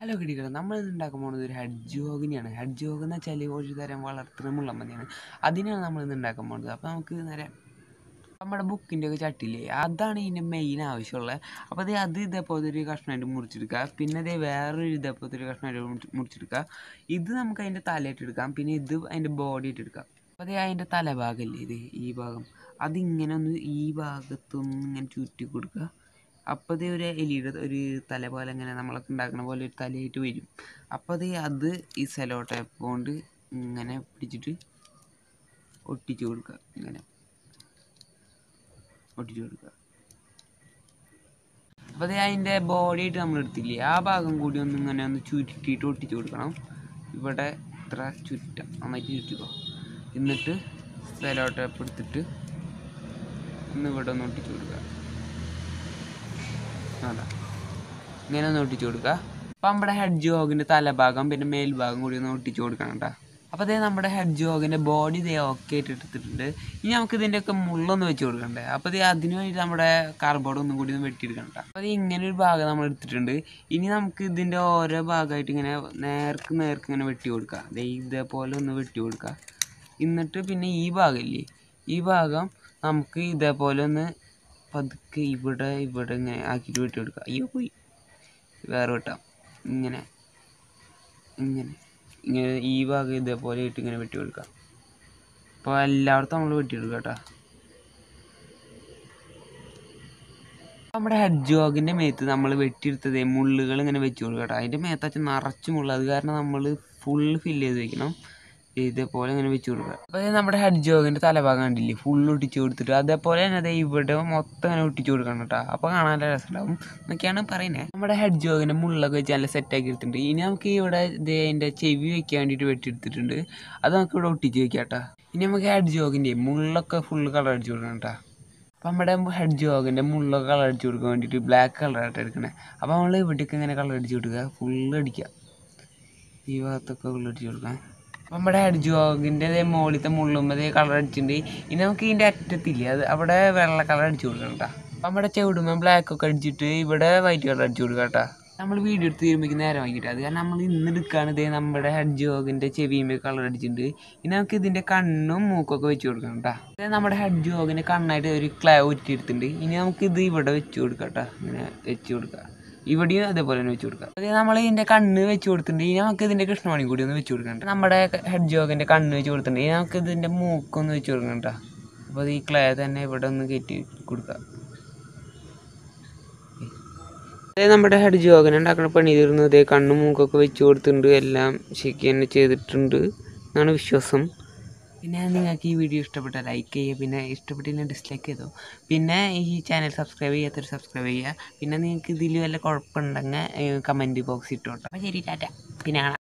hello കിടികളെ നമ്മൾ ഇന്ന് ഉണ്ടാക്കാൻ പോകുന്നത് ഒരു ഹെഡ് ജോഗിനെയാണ് ഹെഡ് ജോഗ് എന്ന് വെച്ചാൽ ഒരു തരം വളർത്തുന്ന മുള്ളമ്പന്നിയാണ് അതിനാണ് നമ്മൾ ഇന്ന് ഉണ്ടാക്കാൻ പോകുന്നത് അപ്പോൾ നമുക്ക് നേരെ നമ്മുടെ ബുക്കിൻ്റെ ഒക്കെ ചട്ടിയില്ലേ അതാണ് ഇതിൻ്റെ മെയിൻ ആവശ്യമുള്ളത് അപ്പോൾ അത് അത് ഇതേപോലത്തെ ഒരു കഷ്ണമായിട്ട് മുറിച്ചെടുക്കുക പിന്നെ അതേ വേറൊരു ഇതേപോലത്തെ ഒരു കഷ്ണമായിട്ട് മുറിച്ച് മുറിച്ചെടുക്കുക ഇത് നമുക്ക് അതിൻ്റെ തലയിട്ട് എടുക്കാം പിന്നെ ഇത് അതിൻ്റെ ബോഡി ആയിട്ട് എടുക്കാം അപ്പോൾ അതേ അതിൻ്റെ തലഭാഗമല്ലേ ഇത് ഈ ഭാഗം അതിങ്ങനെ ഒന്ന് ഈ ഭാഗത്തൊന്ന് ഇങ്ങനെ ചുറ്റി കൊടുക്കുക അപ്പോൾ അത് ഒരു എലിയുടെ ഒരു തല പോലെ ഇങ്ങനെ നമ്മളൊക്കെ ഉണ്ടാക്കുന്ന പോലെ ഒരു തലയായിട്ട് വരും അപ്പോൾ അത് അത് ഈ സെലോ ടേപ്പ് കൊണ്ട് ഇങ്ങനെ പിടിച്ചിട്ട് ഒട്ടിച്ച് കൊടുക്കുക ഇങ്ങനെ ഒട്ടിച്ച് കൊടുക്കുക അപ്പോൾ അത് അതിൻ്റെ ബോഡി ആയിട്ട് നമ്മൾ എടുത്തില്ലേ ആ ഭാഗം കൂടി ഒന്ന് ഇങ്ങനെ ഒന്ന് ചുരുട്ടിയിട്ട് ഒട്ടിച്ച് കൊടുക്കണം ഇവിടെ ഇത്ര ചുറ്റാം നന്നായിട്ട് ചുറ്റിക്കോ എന്നിട്ട് സെലോ ടേപ്പ് എടുത്തിട്ട് ഒന്ന് ഇവിടെ ഒന്ന് ഒട്ടിച്ച് കൊടുക്കുക അതാ ഇങ്ങനെ ഒന്ന് ഒട്ടിച്ച് കൊടുക്കുക അപ്പം നമ്മുടെ ഹെഡ് ജോഗിൻ്റെ തലഭാഗം പിന്നെ മേൽഭാഗം കൂടി ഒന്ന് ഒട്ടിച്ച് കൊടുക്കണം കേട്ടോ അപ്പോൾ അതേ നമ്മുടെ ഹെഡ് ജോഗിൻ്റെ ബോഡി ഇതേ ഓക്കെ ആയിട്ട് എടുത്തിട്ടുണ്ട് ഇനി നമുക്ക് ഇതിൻ്റെയൊക്കെ മുള്ളൊന്ന് വെച്ച് കൊടുക്കണ്ടേ അപ്പോൾ ഇത് അതിന് വേണ്ടി നമ്മുടെ കാർബോർഡ് ഒന്നും കൂടി ഒന്ന് വെട്ടിയെടുക്കണം കേട്ടോ അപ്പോൾ അത് ഇങ്ങനെ ഒരു ഭാഗം നമ്മൾ എടുത്തിട്ടുണ്ട് ഇനി നമുക്ക് ഇതിൻ്റെ ഓരോ ഭാഗമായിട്ട് ഇങ്ങനെ നേർക്ക് നേർക്ക് ഇങ്ങനെ വെട്ടി കൊടുക്കുക ദേ ഇതേപോലെ ഒന്ന് വെട്ടി കൊടുക്കുക എന്നിട്ട് പിന്നെ ഈ ഭാഗമില്ലേ ഈ ഭാഗം നമുക്ക് ഇതേപോലെ ഒന്ന് പതുക്കെ ഇവിടെ ഇവിടെ ഇങ്ങനെ ആക്കിയിട്ട് വെട്ടി കൊടുക്കുക അയ്യോ പോയി വേറെ വെട്ടാം ഇങ്ങനെ ഇങ്ങനെ ഇങ്ങനെ ഈ ഭാഗം ഇതേപോലെ ഇട്ട് ഇങ്ങനെ വെട്ടി കൊടുക്കാം അപ്പോൾ എല്ലായിടത്തും നമ്മൾ വെട്ടി കൊടുക്കുക കേട്ടോ നമ്മുടെ ഹെഡ് ജോഗിൻ്റെ മേത്ത് നമ്മൾ വെട്ടിയെടുത്തത് മുള്ളുകൾ ഇങ്ങനെ വെച്ച് കൊടുക്കുക കേട്ടോ അതിൻ്റെ മേത്തച്ച് നിറച്ച് മുള്ള അത് കാരണം നമ്മൾ ഫുള്ള് ഫില്ല് ചെയ്ത് വെക്കണം ഇതേപോലെ ഇങ്ങനെ വെച്ച് കൊടുക്കുക അപ്പോൾ ഇത് നമ്മുടെ ഹെഡ് ജോഗിൻ്റെ തലഭാഗം കണ്ടില്ലേ ഫുള്ള് ഒട്ടിച്ച് കൊടുത്തിട്ട് അതേപോലെ തന്നെ അതെ ഇവിടെ മൊത്തം ഇങ്ങനെ ഒട്ടിച്ച് കൊടുക്കണം കേട്ടോ അപ്പോൾ കാണാൻ നല്ല രസമുണ്ടാവും എന്നൊക്കെയാണ് പറയുന്നത് നമ്മുടെ ഹെഡ് ജോഗിൻ്റെ മുള്ളൊക്കെ വെച്ച് നല്ല സെറ്റാക്കി എടുത്തിട്ടുണ്ട് ഇനി നമുക്ക് ഇവിടെ ഇത് അതിൻ്റെ ചെവി വെക്കാൻ വേണ്ടിയിട്ട് വെട്ടിയെടുത്തിട്ടുണ്ട് അത് നമുക്ക് ഇവിടെ ഒട്ടിച്ച് വെക്കാം കേട്ടോ ഇനി നമുക്ക് ഹെഡ് ജോഗിൻ്റെ മുള്ളൊക്കെ ഫുള്ള് കളർ അടിച്ച് കൊടുക്കണം കേട്ടോ അപ്പം നമ്മുടെ ഹെഡ് ജോഗിൻ്റെ മുള്ളൊക്കെ കളർ അടിച്ച് കൊടുക്കാൻ വേണ്ടിയിട്ട് ബ്ലാക്ക് കളറായിട്ട് എടുക്കണേ അപ്പോൾ നമ്മൾ ഇവിടേക്ക് ഇങ്ങനെ കളർ അടിച്ച് കൊടുക്കുക ഫുള്ള് അടിക്കുക ഈ ഭാഗത്തൊക്കെ ഫുള്ള് അടിച്ച് കൊടുക്കാം അപ്പം നമ്മുടെ ഹെഡ് ജോഗിൻ്റെ മുകളിലത്തെ മുള്ളുമ്പതേ കളർ അടിച്ചിട്ടുണ്ട് ഇനി നമുക്ക് ഇതിൻ്റെ അറ്റത്തില്ലേ അത് അവിടെ വെള്ള കളർ അടിച്ച് കൊടുക്കണം കേട്ടോ അപ്പം നമ്മുടെ ചെവിടുമ്പോൾ ബ്ലാക്ക് ഒക്കെ അടിച്ചിട്ട് ഇവിടെ വൈറ്റ് കളർ അടിച്ച് കൊടുക്കാം കേട്ടോ നമ്മൾ വീഡിയോ എടുത്ത് തീരുമ്പോഴേക്കും നേരം വാങ്ങിയിട്ട് അത് കാരണം നമ്മൾ ഇന്ന് എടുക്കുകയാണ് ഇതേ നമ്മുടെ ഹെഡ് ജോഗിൻ്റെ ചെവിയുമ്പോൾ കളർ അടിച്ചിട്ടുണ്ട് ഇനി നമുക്ക് ഇതിൻ്റെ കണ്ണും മൂക്കൊക്കെ വെച്ച് കൊടുക്കണം കേട്ടോ ഇത് നമ്മുടെ ഹെഡ് ജോഗിൻ്റെ കണ്ണായിട്ട് ഒരു ക്ലേ ഊറ്റിയെടുത്തിട്ടുണ്ട് ഇനി നമുക്ക് ഇത് ഇവിടെ വെച്ച് കൊടുക്കാം കേട്ടോ ഇങ്ങനെ വെച്ച് കൊടുക്കുക ഇവിടെയും അതേപോലെ തന്നെ വെച്ച് കൊടുക്കുക അതായത് നമ്മൾ ഇതിൻ്റെ കണ്ണ് വെച്ച് കൊടുത്തിട്ടുണ്ട് ഇനി നമുക്ക് ഇതിൻ്റെ കൃഷ്ണമണി കൂടി ഒന്ന് വെച്ച് കൊടുക്കണ്ട നമ്മുടെ ഹെഡ് ജോഗിൻ്റെ കണ്ണ് വെച്ച് കൊടുത്തിട്ടുണ്ട് ഇനി നമുക്ക് ഇതിൻ്റെ മൂക്കൊന്ന് വെച്ച് കൊടുക്കണം കേട്ടോ അപ്പോൾ ഈ ക്ലേ തന്നെ ഇവിടെ ഒന്ന് കയറ്റി കൊടുക്കുക അതായത് നമ്മുടെ ഹെഡ് ജോഗൻ ഉണ്ടാക്കുന്ന പണി തീർന്നു ഇതേ കണ്ണും മൂക്കൊക്കെ വെച്ച് കൊടുത്തിട്ടുണ്ട് എല്ലാം ശരിക്കും തന്നെ ചെയ്തിട്ടുണ്ട് എന്നാണ് വിശ്വാസം പിന്നെ നിങ്ങൾക്ക് ഈ വീഡിയോ ഇഷ്ടപ്പെട്ടാൽ ലൈക്ക് ചെയ്യുക പിന്നെ ഇഷ്ടപ്പെട്ടില്ലെങ്കിൽ ഡിസ്ലൈക്ക് ചെയ്തോ പിന്നെ ഈ ചാനൽ സബ്സ്ക്രൈബ് ചെയ്യാത്തൊരു സബ്സ്ക്രൈബ് ചെയ്യുക പിന്നെ നിങ്ങൾക്ക് ഇതിൽ വല്ല കുഴപ്പമുണ്ടെങ്കിൽ കമൻറ്റ് ബോക്സ് ഇട്ടോട്ടോ അപ്പോൾ ശരി ടാറ്റ പിന്നെ കാണാം